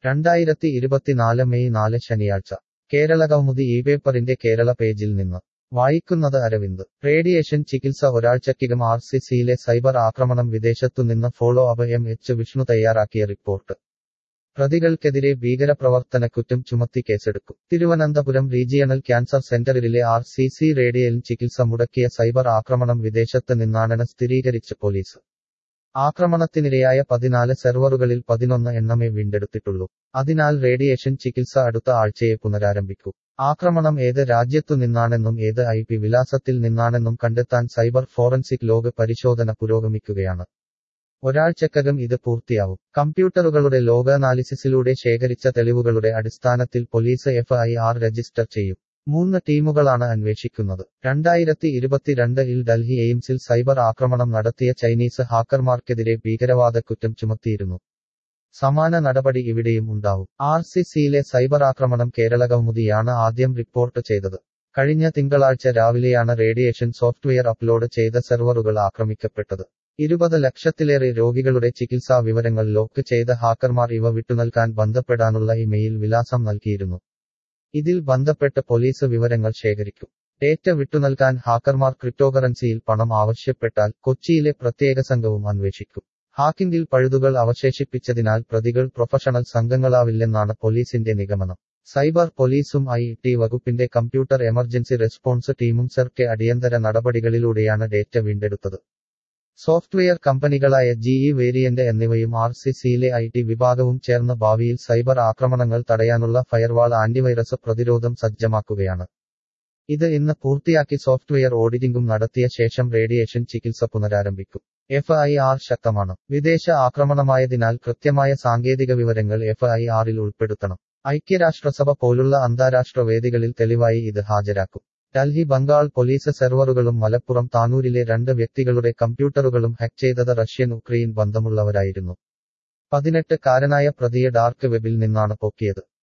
രണ്ടായിരത്തി ഇരുപത്തിനാല് മെയ് നാല് ശനിയാഴ്ച കേരളകൗമുദി ഈ പേപ്പറിന്റെ കേരള പേജിൽ നിന്ന് വായിക്കുന്നത് അരവിന്ദ് റേഡിയേഷൻ ചികിത്സ ഒരാഴ്ചയ്ക്കകം ആർ സി സിയിലെ സൈബർ ആക്രമണം വിദേശത്തുനിന്ന് follow up M H Vishnu തയ്യാറാക്കിയ റിപ്പോർട്ട് പ്രതികൾക്കെതിരെ ഭീകരപ്രവർത്തനക്കുറ്റം ചുമത്തി കേസെടുക്കും തിരുവനന്തപുരം റീജിയണൽ ക്യാൻസർ സെന്ററിലെ ആർ സി സി റേഡിയൽ ചികിത്സ മുടക്കിയ സൈബർ ആക്രമണം വിദേശത്ത് നിന്നാണെന്ന് സ്ഥിരീകരിച്ച് പോലീസ് ആക്രമണത്തിനിരയായ പതിനാല് സെർവറുകളിൽ പതിനൊന്ന് എണ്ണമേ വീണ്ടെടുത്തിട്ടുള്ളൂ അതിനാൽ റേഡിയേഷൻ ചികിത്സ അടുത്ത ആഴ്ചയെ പുനരാരംഭിക്കൂ ആക്രമണം ഏത് രാജ്യത്തു നിന്നാണെന്നും ഏത് ഐ പി വിലാസത്തിൽ നിന്നാണെന്നും കണ്ടെത്താൻ സൈബർ ഫോറൻസിക് ലോഗ് പരിശോധന പുരോഗമിക്കുകയാണ് ഒരാഴ്ചക്കകം ഇത് പൂർത്തിയാവും കമ്പ്യൂട്ടറുകളുടെ ലോക അനാലിസിസിലൂടെ ശേഖരിച്ച തെളിവുകളുടെ അടിസ്ഥാനത്തിൽ police F I R register ചെയ്യും മൂന്ന് ടീമുകളാണ് അന്വേഷിക്കുന്നത് രണ്ടായിരത്തി ഇരുപത്തിരണ്ടിൽ ഡൽഹി എയിംസിൽ സൈബർ ആക്രമണം നടത്തിയ ചൈനീസ് ഹാക്കർമാർക്കെതിരെ ഭീകരവാദ കുറ്റം ചുമത്തിയിരുന്നു സമാന നടപടി ഇവിടെയും ഉണ്ടാവും ആർ സി സിയിലെ സൈബർ ആക്രമണം കേരള കൗമുദിയാണ് ആദ്യം റിപ്പോർട്ട് ചെയ്തത് കഴിഞ്ഞ തിങ്കളാഴ്ച രാവിലെയാണ് റേഡിയേഷൻ സോഫ്റ്റ്വെയർ അപ്ലോഡ് ചെയ്ത സെർവറുകൾ ആക്രമിക്കപ്പെട്ടത് ഇരുപത് ലക്ഷത്തിലേറെ രോഗികളുടെ ചികിത്സാ വിവരങ്ങൾ ലോക്ക് ചെയ്ത ഹാക്കർമാർ ഇവ വിട്ടുനൽകാൻ ബന്ധപ്പെടാനുള്ള ഇമെയിൽ വിലാസം നൽകിയിരുന്നു ഇതിൽ ബന്ധപ്പെട്ട് പോലീസ് വിവരങ്ങൾ ശേഖരിക്കും ഡേറ്റ വിട്ടുനൽകാൻ ഹാക്കർമാർ ക്രിപ്റ്റോകറൻസിയിൽ പണം ആവശ്യപ്പെട്ടാൽ കൊച്ചിയിലെ പ്രത്യേക സംഘവും അന്വേഷിക്കും ഹാക്കിംഗിൽ പഴുതുകൾ അവശേഷിപ്പിച്ചതിനാൽ പ്രതികൾ പ്രൊഫഷണൽ സംഘങ്ങളാവില്ലെന്നാണ് പോലീസിന്റെ നിഗമനം സൈബർ പോലീസും ഐ ടി വകുപ്പിന്റെ കമ്പ്യൂട്ടർ എമർജൻസി റെസ്പോൺസ് ടീമും സെർക്കെ അടിയന്തര നടപടികളിലൂടെയാണ് ഡേറ്റ വീണ്ടെടുത്തത് സോഫ്റ്റ്വെയർ കമ്പനികളായ ജിഇ വേരിയന്റ് എന്നിവയും ആർ സി സിയിലെ ഐ ടി വിഭാഗവും ചേർന്ന് ഭാവിയിൽ സൈബർ ആക്രമണങ്ങൾ തടയാനുള്ള ഫയർവാൾ ആന്റിവൈറസ് പ്രതിരോധം സജ്ജമാക്കുകയാണ് ഇത് ഇന്ന് പൂർത്തിയാക്കി സോഫ്റ്റ്വെയർ ഓഡിറ്റിംഗും നടത്തിയ ശേഷം റേഡിയേഷൻ ചികിത്സ പുനരാരംഭിക്കും എഫ് ഐ ആർ ശക്തമാണ് വിദേശ ആക്രമണമായതിനാൽ കൃത്യമായ സാങ്കേതിക വിവരങ്ങൾ എഫ് ഐ ആറിൽ ഉൾപ്പെടുത്തണം ഐക്യരാഷ്ട്രസഭ പോലുള്ള അന്താരാഷ്ട്ര വേദികളിൽ തെളിവായി ഇത് ഹാജരാക്കും ഡൽഹി ബംഗാൾ പോലീസ് സെർവറുകളും മലപ്പുറം താനൂരിലെ രണ്ട് വ്യക്തികളുടെ കമ്പ്യൂട്ടറുകളും ഹാക്ക് ചെയ്തത് റഷ്യൻ ഉക്രൈൻ ബന്ധമുള്ളവരായിരുന്നു പതിനെട്ട് കാരനായ പ്രതിയെ ഡാർക്ക് വെബിൽ നിന്നാണ് പൊക്കിയത്